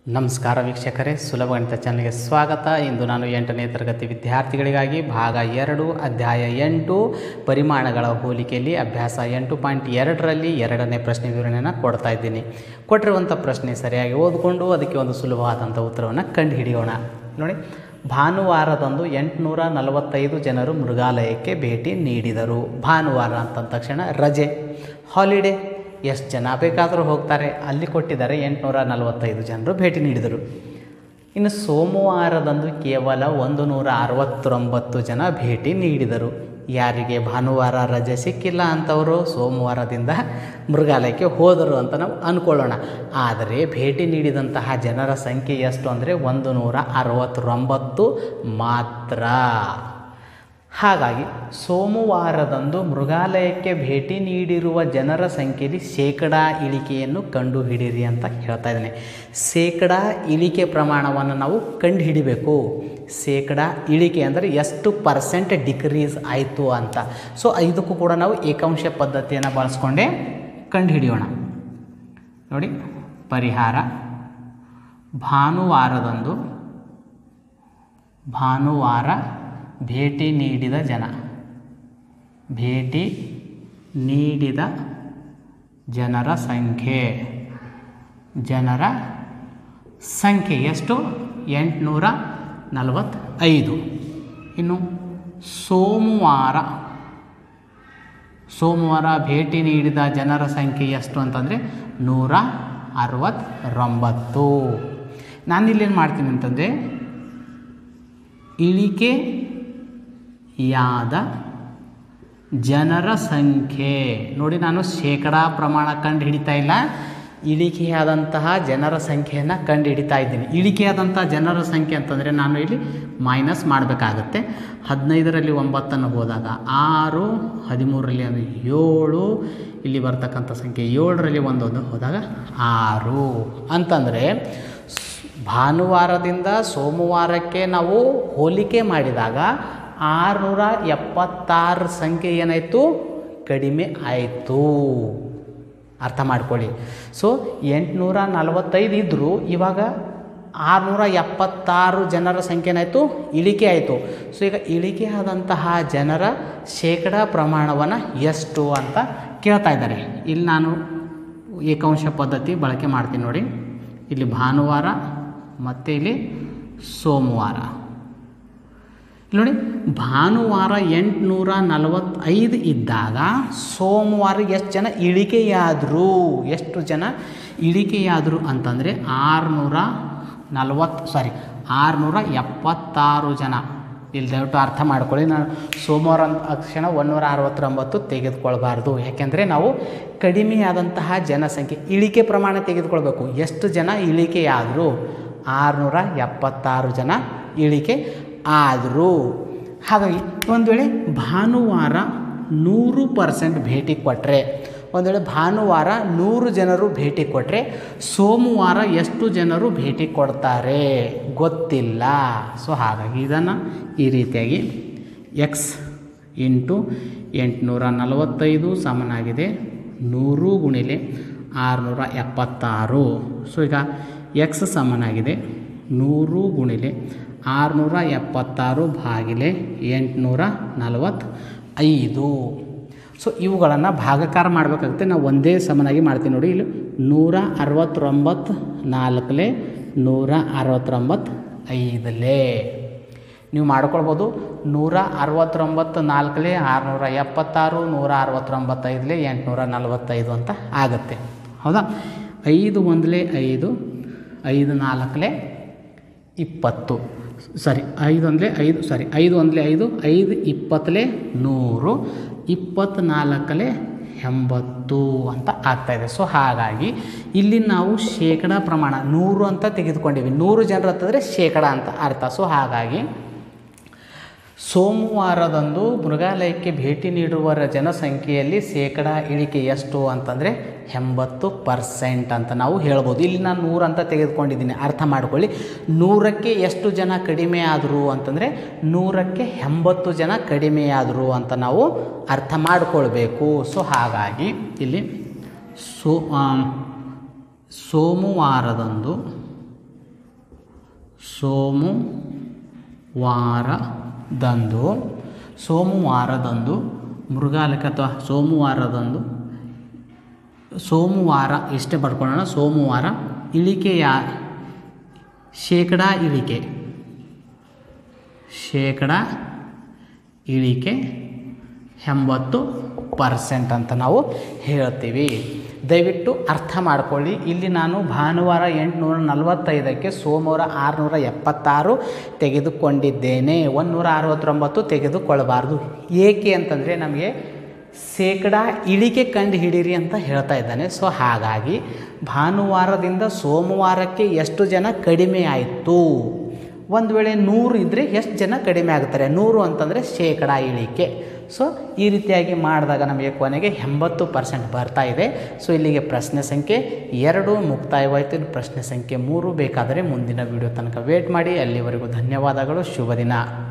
ನಮಸ್ಕಾರ ವೀಕ್ಷಕರೇ ಸುಲಭ ಗಣಿತ ಚಾನಲ್ಗೆ ಸ್ವಾಗತ ಇಂದು ನಾನು ಎಂಟನೇ ತರಗತಿ ವಿದ್ಯಾರ್ಥಿಗಳಿಗಾಗಿ ಭಾಗ ಎರಡು ಅಧ್ಯಾಯ ಎಂಟು ಪರಿಮಾಣಗಳ ಹೋಲಿಕೆಯಲ್ಲಿ ಅಭ್ಯಾಸ ಎಂಟು ಪಾಯಿಂಟ್ ಎರಡರಲ್ಲಿ ಎರಡನೇ ಪ್ರಶ್ನೆ ವಿವರಣೆಯನ್ನು ಕೊಡ್ತಾ ಇದ್ದೀನಿ ಕೊಟ್ಟಿರುವಂಥ ಪ್ರಶ್ನೆ ಸರಿಯಾಗಿ ಓದಿಕೊಂಡು ಅದಕ್ಕೆ ಒಂದು ಸುಲಭವಾದಂಥ ಉತ್ತರವನ್ನು ಕಂಡುಹಿಡಿಯೋಣ ನೋಡಿ ಭಾನುವಾರದಂದು ಎಂಟುನೂರ ನಲವತ್ತೈದು ಜನರು ಮೃಗಾಲಯಕ್ಕೆ ಭೇಟಿ ನೀಡಿದರು ಭಾನುವಾರ ಅಂತಂದ ತಕ್ಷಣ ರಜೆ ಹಾಲಿಡೇ ಎಷ್ಟು ಜನ ಬೇಕಾದರೂ ಹೋಗ್ತಾರೆ ಅಲ್ಲಿ ಕೊಟ್ಟಿದ್ದಾರೆ ಎಂಟುನೂರ ನಲವತ್ತೈದು ಜನರು ಭೇಟಿ ನೀಡಿದರು ಇನ್ನು ಸೋಮವಾರದಂದು ಕೇವಲ ಒಂದು ನೂರ ಅರವತ್ತೊಂಬತ್ತು ಜನ ಭೇಟಿ ನೀಡಿದರು ಯಾರಿಗೆ ಭಾನುವಾರ ರಜೆ ಸಿಕ್ಕಿಲ್ಲ ಅಂಥವರು ಸೋಮವಾರದಿಂದ ಮೃಗಾಲಯಕ್ಕೆ ಹೋದರು ಅಂತ ನಾವು ಅಂದ್ಕೊಳ್ಳೋಣ ಆದರೆ ಭೇಟಿ ನೀಡಿದಂತಹ ಜನರ ಸಂಖ್ಯೆ ಎಷ್ಟು ಅಂದರೆ ಒಂದು ನೂರ ಅರವತ್ತೊಂಬತ್ತು ಮಾತ್ರ ಹಾಗಾಗಿ ಸೋಮವಾರದಂದು ಮೃಗಾಲಯಕ್ಕೆ ಭೇಟಿ ನೀಡಿರುವ ಜನರ ಸಂಖ್ಯೆಯಲ್ಲಿ ಶೇಕಡ ಇಳಿಕೆಯನ್ನು ಕಂಡುಹಿಡಿಯಿರಿ ಅಂತ ಹೇಳ್ತಾ ಇದ್ದೇನೆ ಶೇಕಡ ಇಳಿಕೆ ಪ್ರಮಾಣವನ್ನು ನಾವು ಕಂಡುಹಿಡಿಬೇಕು ಶೇಕಡ ಇಳಿಕೆ ಅಂದರೆ ಎಷ್ಟು ಪರ್ಸೆಂಟ್ ಡಿಕ್ರೀಸ್ ಆಯಿತು ಅಂತ ಸೊ ಇದಕ್ಕೂ ಕೂಡ ನಾವು ಏಕಾಂಶ ಪದ್ಧತಿಯನ್ನು ಬಳಸ್ಕೊಂಡೇ ಕಂಡುಹಿಡಿಯೋಣ ನೋಡಿ ಪರಿಹಾರ ಭಾನುವಾರದಂದು ಭಾನುವಾರ ಭೇಟಿ ನೀಡಿದ ಜನ ಭೇಟಿ ನೀಡಿದ ಜನರ ಸಂಖ್ಯೆ ಜನರ ಸಂಖ್ಯೆ ಎಷ್ಟು ಎಂಟುನೂರ ನಲವತ್ತೈದು ಇನ್ನು ಸೋಮವಾರ ಸೋಮವಾರ ಭೇಟಿ ನೀಡಿದ ಜನರ ಸಂಖ್ಯೆ ಎಷ್ಟು ಅಂತಂದರೆ ನೂರ ಅರವತ್ತೊಂಬತ್ತು ನಾನಿಲ್ಲೇನು ಮಾಡ್ತೀನಿ ಅಂತಂದರೆ ಇಳಿಕೆಯಾದ ಜನರ ಸಂಖ್ಯೆ ನೋಡಿ ನಾನು ಶೇಕಡಾ ಪ್ರಮಾಣ ಕಂಡು ಹಿಡಿತಾ ಇಲ್ಲ ಇಳಿಕೆಯಾದಂತಹ ಜನರ ಸಂಖ್ಯೆಯನ್ನು ಕಂಡು ಹಿಡಿತಾ ಇದ್ದೀನಿ ಇಳಿಕೆಯಾದಂಥ ಜನರ ಸಂಖ್ಯೆ ಅಂತಂದರೆ ನಾನು ಇಲ್ಲಿ ಮೈನಸ್ ಮಾಡಬೇಕಾಗತ್ತೆ ಹದಿನೈದರಲ್ಲಿ ಒಂಬತ್ತನ್ನು ಹೋದಾಗ ಆರು ಹದಿಮೂರರಲ್ಲಿ ಒಂದು ಏಳು ಇಲ್ಲಿ ಬರ್ತಕ್ಕಂಥ ಸಂಖ್ಯೆ ಏಳರಲ್ಲಿ ಒಂದೊಂದು ಹೋದಾಗ ಆರು ಅಂತಂದರೆ ಭಾನುವಾರದಿಂದ ಸೋಮವಾರಕ್ಕೆ ನಾವು ಹೋಲಿಕೆ ಮಾಡಿದಾಗ ಆರುನೂರ ಎಪ್ಪತ್ತಾರು ಸಂಖ್ಯೆ ಏನಾಯಿತು ಕಡಿಮೆ ಆಯಿತು ಅರ್ಥ ಮಾಡ್ಕೊಳ್ಳಿ ಸೊ ಎಂಟುನೂರ ನಲವತ್ತೈದು ಇದ್ದರೂ ಇವಾಗ ಆರುನೂರ ಎಪ್ಪತ್ತಾರು ಜನರ ಸಂಖ್ಯೆ ಏನಾಯಿತು ಇಳಿಕೆ ಆಯಿತು ಸೊ ಈಗ ಇಳಿಕೆ ಆದಂತಹ ಜನರ ಶೇಕಡ ಪ್ರಮಾಣವನ್ನು ಎಷ್ಟು ಅಂತ ಕೇಳ್ತಾ ಇದ್ದಾರೆ ಇಲ್ಲಿ ನಾನು ಏಕಾಂಶ ಪದ್ಧತಿ ಬಳಕೆ ಮಾಡ್ತೀನಿ ನೋಡಿ ಇಲ್ಲಿ ಭಾನುವಾರ ಮತ್ತು ಇಲ್ಲಿ ಸೋಮವಾರ ಇಲ್ಲಿ ನೋಡಿ ಭಾನುವಾರ ಎಂಟುನೂರ ನಲವತ್ತೈದು ಇದ್ದಾಗ ಸೋಮವಾರ ಎಷ್ಟು ಜನ ಇಳಿಕೆಯಾದರು ಎಷ್ಟು ಜನ ಇಳಿಕೆಯಾದರು ಅಂತಂದರೆ ಆರುನೂರ ನಲವತ್ತು ಸಾರಿ ಆರುನೂರ ಎಪ್ಪತ್ತಾರು ಜನ ಇಲ್ಲಿ ದಯವಿಟ್ಟು ಅರ್ಥ ಮಾಡ್ಕೊಳ್ಳಿ ನಾನು ಸೋಮವಾರ ಅಂದ ತಕ್ಷಣ ಒಂದೂರ ಅರವತ್ತೊಂಬತ್ತು ತೆಗೆದುಕೊಳ್ಬಾರ್ದು ಯಾಕೆಂದರೆ ನಾವು ಕಡಿಮೆಯಾದಂತಹ ಜನಸಂಖ್ಯೆ ಇಳಿಕೆ ಪ್ರಮಾಣ ತೆಗೆದುಕೊಳ್ಬೇಕು ಎಷ್ಟು ಜನ ಇಳಿಕೆಯಾದರು ಆರುನೂರ ಎಪ್ಪತ್ತಾರು ಜನ ಇಳಿಕೆ ಆದರು ಹಾಗಾಗಿ ಒಂದು ವೇಳೆ ಭಾನುವಾರ ನೂರು ಪರ್ಸೆಂಟ್ ಭೇಟಿ ಕೊಟ್ಟರೆ ಒಂದು ವೇಳೆ ಭಾನುವಾರ ನೂರು ಜನರು ಭೇಟಿ ಕೊಟ್ಟರೆ ಸೋಮವಾರ ಎಷ್ಟು ಜನರು ಭೇಟಿ ಕೊಡ್ತಾರೆ ಗೊತ್ತಿಲ್ಲ ಸೊ ಹಾಗಾಗಿ ಇದನ್ನು ಈ ರೀತಿಯಾಗಿ ಎಕ್ಸ್ ಇಂಟು ಎಂಟುನೂರ ನಲವತ್ತೈದು ಸಮನಾಗಿದೆ ನೂರು ಗುಣಿಲೆ ಆರುನೂರ ಎಪ್ಪತ್ತಾರು ಸೊ ಈಗ ಎಕ್ಸ್ ಸಮನಾಗಿದೆ ನೂರು ಗುಣಿಲೆ ಆರುನೂರ ಎಪ್ಪತ್ತಾರು ಭಾಗಿಲೆ ಎಂಟುನೂರ ನಲವತ್ತ ಐದು ಸೊ ಇವುಗಳನ್ನು ಭಾಗಕಾರ ಮಾಡಬೇಕಾಗುತ್ತೆ ನಾವು ಒಂದೇ ಸಮನಾಗಿ ಮಾಡ್ತೀವಿ ನೋಡಿ ಇಲ್ಲಿ ನೂರ ಅರವತ್ತೊಂಬತ್ತು ನಾಲ್ಕಲೆ ನೂರ ಅರವತ್ತೊಂಬತ್ತು ಐದಲೇ ನೀವು ಮಾಡ್ಕೊಳ್ಬೋದು ನೂರ ಅರವತ್ತೊಂಬತ್ತು ನಾಲ್ಕಲೆ ಆರುನೂರ ಎಪ್ಪತ್ತಾರು ನೂರ ಅರವತ್ತೊಂಬತ್ತೈದಲೇ ಎಂಟುನೂರ ನಲವತ್ತೈದು ಅಂತ ಆಗುತ್ತೆ ಹೌದಾ ಐದು ಒಂದಲೇ ಐದು ಐದು ನಾಲ್ಕಲೆ ಇಪ್ಪತ್ತು ಸಾರಿ ಐದು ಒಂದಲೇ ಐದು ಸಾರಿ ಐದು ಒಂದಲೇ ಐದು ಐದು ಇಪ್ಪತ್ತಲೇ ನೂರು ಇಪ್ಪತ್ತ್ನಾಲ್ಕಲೇ ಎಂಬತ್ತು ಅಂತ ಆಗ್ತಾಯಿದೆ ಸೊ ಹಾಗಾಗಿ ಇಲ್ಲಿ ನಾವು ಶೇಕಡ ಪ್ರಮಾಣ ನೂರು ಅಂತ ತೆಗೆದುಕೊಂಡಿವಿ ನೂರು ಜನರು ಅಂತಂದರೆ ಶೇಕಡ ಅಂತ ಅರ್ಥ ಸೊ ಹಾಗಾಗಿ ಸೋಮವಾರದಂದು ಮೃಗಾಲಯಕ್ಕೆ ಭೇಟಿ ನೀಡುವರ ಜನಸಂಖ್ಯೆಯಲ್ಲಿ ಶೇಕಡ ಇಳಿಕೆ ಎಷ್ಟು ಅಂತಂದರೆ ಎಂಬತ್ತು ಪರ್ಸೆಂಟ್ ಅಂತ ನಾವು ಹೇಳ್ಬೋದು ಇಲ್ಲಿ ನಾನು ನೂರು ಅಂತ ತೆಗೆದುಕೊಂಡಿದ್ದೀನಿ ಅರ್ಥ ಮಾಡ್ಕೊಳ್ಳಿ ನೂರಕ್ಕೆ ಎಷ್ಟು ಜನ ಕಡಿಮೆ ಆದರು ಅಂತಂದರೆ ನೂರಕ್ಕೆ ಎಂಬತ್ತು ಜನ ಕಡಿಮೆ ಆದರು ಅಂತ ನಾವು ಅರ್ಥ ಮಾಡಿಕೊಳ್ಬೇಕು ಸೊ ಹಾಗಾಗಿ ಇಲ್ಲಿ ಸೋ ಸೋಮವಾರದಂದು ಸೋಮವಾರದಂದು ಸೋಮವಾರದಂದು ಮೃಗಾಲಕ ಅಥವಾ ಸೋಮವಾರದಂದು ಸೋಮವಾರ ಇಷ್ಟೇ ಬರ್ಕೊಳ್ಳೋಣ ಸೋಮವಾರ ಇಳಿಕೆಯ ಶೇಕಡ ಇಳಿಕೆ ಶೇಕಡ ಇಳಿಕೆ ಎಂಬತ್ತು ಪರ್ಸೆಂಟ್ ಅಂತ ನಾವು ಹೇಳ್ತೀವಿ ದಯವಿಟ್ಟು ಅರ್ಥ ಮಾಡ್ಕೊಳ್ಳಿ ಇಲ್ಲಿ ನಾನು ಭಾನುವಾರ ಎಂಟುನೂರ ನಲವತ್ತೈದಕ್ಕೆ ಸೋಮವಾರ ಆರುನೂರ ಎಪ್ಪತ್ತಾರು ತೆಗೆದುಕೊಂಡಿದ್ದೇನೆ ಒಂದುನೂರ ಅರವತ್ತೊಂಬತ್ತು ತೆಗೆದುಕೊಳ್ಳಬಾರ್ದು ಏಕೆ ಅಂತಂದರೆ ನಮಗೆ ಶೇಕಡ ಇಳಿಕೆ ಕಂಡು ಹಿಡೀರಿ ಅಂತ ಹೇಳ್ತಾ ಇದ್ದಾನೆ ಸೊ ಹಾಗಾಗಿ ಭಾನುವಾರದಿಂದ ಸೋಮವಾರಕ್ಕೆ ಎಷ್ಟು ಜನ ಕಡಿಮೆ ಆಯಿತು ಒಂದು ವೇಳೆ ನೂರು ಇದ್ದರೆ ಎಷ್ಟು ಜನ ಕಡಿಮೆ ಆಗ್ತಾರೆ ನೂರು ಅಂತಂದರೆ ಶೇಕಡ ಇಳಿಕೆ ಸೊ ಈ ರೀತಿಯಾಗಿ ಮಾಡಿದಾಗ ನಮಗೆ ಕೊನೆಗೆ ಎಂಬತ್ತು ಪರ್ಸೆಂಟ್ ಬರ್ತಾ ಇದೆ ಸೊ ಇಲ್ಲಿಗೆ ಪ್ರಶ್ನೆ ಸಂಖ್ಯೆ ಎರಡು ಮುಕ್ತಾಯವಾಯಿತು ಇನ್ನು ಪ್ರಶ್ನೆ ಸಂಖ್ಯೆ ಮೂರು ಬೇಕಾದರೆ ಮುಂದಿನ ವಿಡಿಯೋ ತನಕ ವೇಟ್ ಮಾಡಿ ಅಲ್ಲಿವರೆಗೂ ಧನ್ಯವಾದಗಳು ಶುಭ ದಿನ